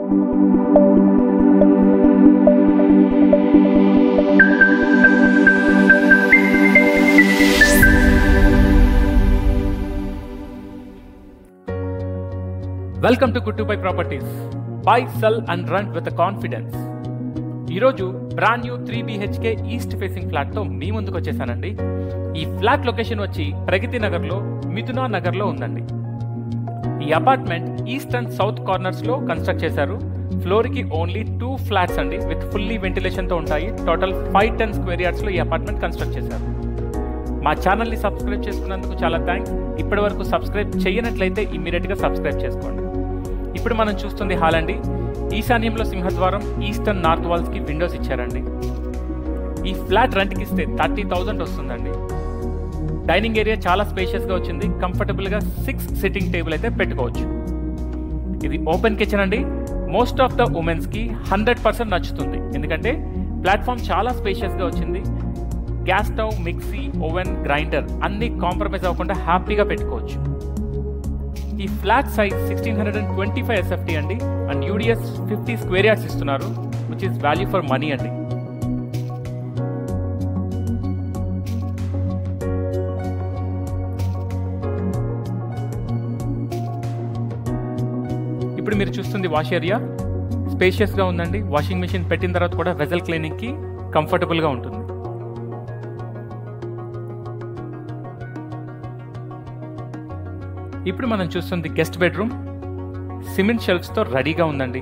welcome to good to buy properties buy sell and run with confidence ఈరోజు brand new three BHK east facing flat తో మీ ముందుకు వచ్చేసానండి ఈ flat location వచ్చి ప్రగతి నగర్ లో మిథునా నగర్ లో ఉందండి ఈ apartment east and south corners లో కన్స్ట్రక్ట్ చేశారు ఫ్లోర్ కి ఓన్లీ టూ ఫ్లాట్స్ అండి విత్ ఫుల్లీ వెంటిలేషన్ తో ఉంటాయి total five ten square yards లో ఈ అపార్ట్మెంట్ కన్స్ట్రక్ట్ చేశారు మా ఛానల్ని సబ్స్క్రైబ్ చేసుకున్నందుకు చాలా థ్యాంక్స్ ఇప్పటి వరకు సబ్స్క్రైబ్ చేయనట్లయితే ఇమీడియట్గా సబ్స్క్రైబ్ చేసుకోండి ఇప్పుడు మనం చూస్తుంది హాల్ అండి ఈశాన్యంలో సింహద్వారం ఈస్ట్ అండ్ నార్త్ వాల్స్ కి విండోస్ ఇచ్చారండి ఈ ఫ్లాట్ రెంట్కి ఇస్తే థర్టీ థౌజండ్ వస్తుందండి డైనింగ్ ఏరియా చాలా స్పేషియస్గా వచ్చింది కంఫర్టబుల్గా సిక్స్ సిట్టింగ్ టేబుల్ అయితే పెట్టుకోవచ్చు ఇది ఓపెన్ కిచెన్ అండి మోస్ట్ ఆఫ్ ద ఉమెన్స్కి హండ్రెడ్ పర్సెంట్ నచ్చుతుంది ఎందుకంటే ప్లాట్ఫామ్ చాలా స్పేషియస్గా వచ్చింది gas stove mixie oven grinder అన్ని కాంప్రమైజ్ అవ్వకుండా హ్యాపీగా పెట్టుకోవచ్చు ఈ flat size sixteen hundred and twenty five SFT అండి and UDS fifty square yards ఇస్తున్నారు which is value for money అండి ఇప్పుడు మీరు చూస్తుంది వాష్ ఏరియా స్పేషియస్గా ఉందండి వాషింగ్ మెషిన్ పెట్టిన తర్వాత కూడా వెజల్ క్లీనింగ్కి కంఫర్టబుల్గా ఉంటుంది ఇప్పుడు మనం చూస్తుంది గెస్ట్ బెడ్రూమ్ సిమెంట్ షెల్ఫ్స్తో రెడీగా ఉందండి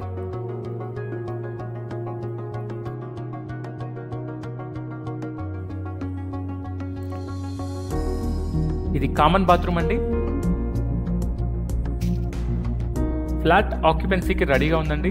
ఇది కామన్ బాత్రూమ్ అండి ఫ్లాట్ ఆక్యుపెన్సీకి రెడీగా ఉందండి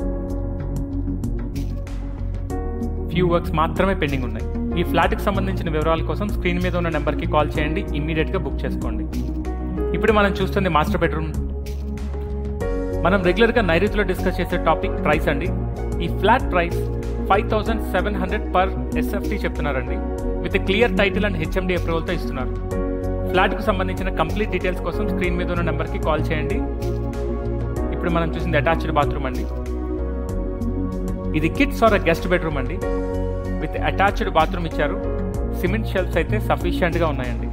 ఫ్యూ వర్క్స్ మాత్రమే పెండింగ్ ఉన్నాయి ఈ ఫ్లాట్కి సంబంధించిన వివరాల కోసం స్క్రీన్ మీద ఉన్న నెంబర్కి కాల్ చేయండి ఇమ్మీడియట్గా బుక్ చేసుకోండి ఇప్పుడు మనం చూస్తుంది మాస్టర్ బెడ్రూమ్ మనం రెగ్యులర్గా నైరుతిలో డిస్కస్ చేసే టాపిక్ ప్రైస్ అండి ఈ flat price five thousand seven hundred per SFT చెప్తున్నారండి with clear title and HMD అప్రూవల్తో ఇస్తున్నారు ఫ్లాట్కు సంబంధించిన కంప్లీట్ డీటెయిల్స్ కోసం స్క్రీన్ మీద ఉన్న నెంబర్కి కాల్ చేయండి ఇప్పుడు మనం చూసింది అటాచ్డ్ బాత్రూమ్ అండి ఇది కిడ్స్ ఆర్ గెస్ట్ బెడ్రూమ్ అండి విత్ అటాచ్డ్ బాత్రూమ్ ఇచ్చారు సిమెంట్ షెల్ఫ్స్ అయితే సఫిషియెంట్గా ఉన్నాయండి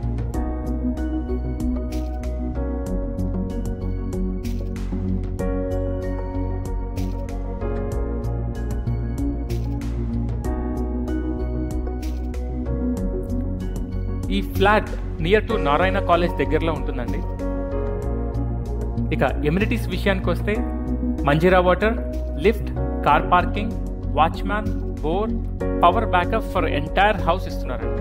ఈ flat near to Narayana college దగ్గరలో ఉంటుందండి ఇక ఎమ్యూనిటీస్ విషయానికి వస్తే Manjeera water lift car parking watchman bore power backup for entire house ఇస్తున్నారండి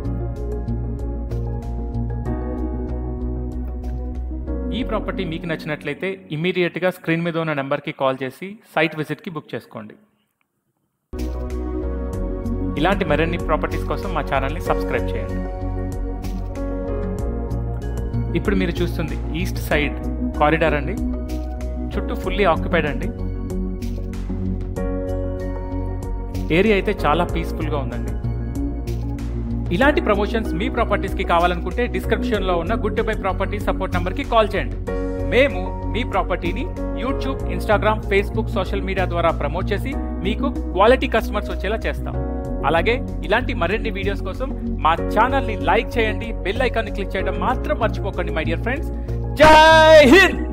ఈ ప్రాపర్టీ మీకు నచ్చినట్లయితే ఇమీడియట్గా స్క్రీన్ మీద ఉన్న నెంబర్కి కాల్ చేసి సైట్ విజిట్కి బుక్ చేసుకోండి ఇలాంటి మరిన్ని ప్రాపర్టీస్ కోసం మా ఛానల్ని సబ్స్క్రైబ్ చేయండి ఇప్పుడు మీరు చూస్తుంది ఈస్ట్ సైడ్ కారిడార్ అండి చుట్టూ ఫుల్లీ ఆక్యుపైడ్ అండి ఏరియా అయితే చాలా పీస్ఫుల్గా ఉందండి ఇలాంటి ప్రమోషన్స్ మీ ప్రాపర్టీస్కి కావాలనుకుంటే డిస్క్రిప్షన్లో ఉన్న గుడ్ బై ప్రాపర్టీ సపోర్ట్ నెంబర్కి కాల్ చేయండి మేము మీ ప్రాపర్టీని YouTube Instagram Facebook social media ద్వారా ప్రమోట్ చేసి మీకు క్వాలిటీ కస్టమర్స్ వచ్చేలా చేస్తాం అలాగే ఇలాంటి మరిన్ని వీడియోస్ కోసం మా ఛానల్ని లైక్ చేయండి బెల్ ఐకాన్ని క్లిక్ చేయడం మాత్రం మర్చిపోకండి మై డియర్ ఫ్రెండ్స్ జై హింద్